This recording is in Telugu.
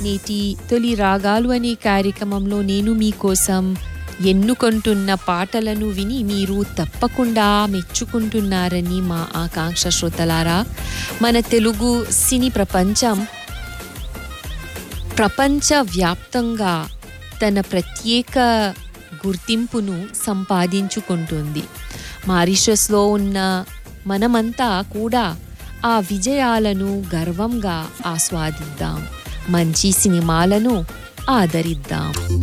నేటి తొలి రాగాలు అనే కార్యక్రమంలో నేను మీకోసం ఎన్నుకుంటున్న పాటలను విని మీరు తప్పకుండా మెచ్చుకుంటున్నారని మా ఆకాంక్ష శ్రోతలారా మన తెలుగు సినీ ప్రపంచం ప్రపంచవ్యాప్తంగా తన ప్రత్యేక గుర్తింపును సంపాదించుకుంటుంది మారిషస్లో ఉన్న మనమంతా కూడా ఆ విజయాలను గర్వంగా ఆస్వాదిద్దాం మంచి సినిమాలను ఆదరిద్దాం